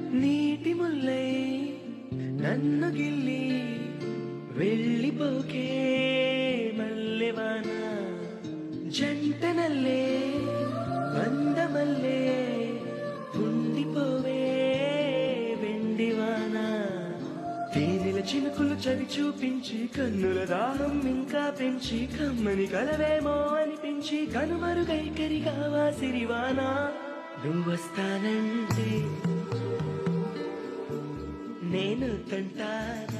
నీటి ముల్లై నన్ను గిల్లి వెళ్ళిపోకే మల్లెవాన జంట నల్లే వందమల్లే ఉండిపోవే వెండివాన తేనెల చినుకులు చవి చూపించి కన్నుల దాహం ఇంకా పెంచి కమ్మని కలవేమో అనిపించి కనుమరుగైకరి కావా సిరివానా నువ్వొస్తానంటే నేను తంటానా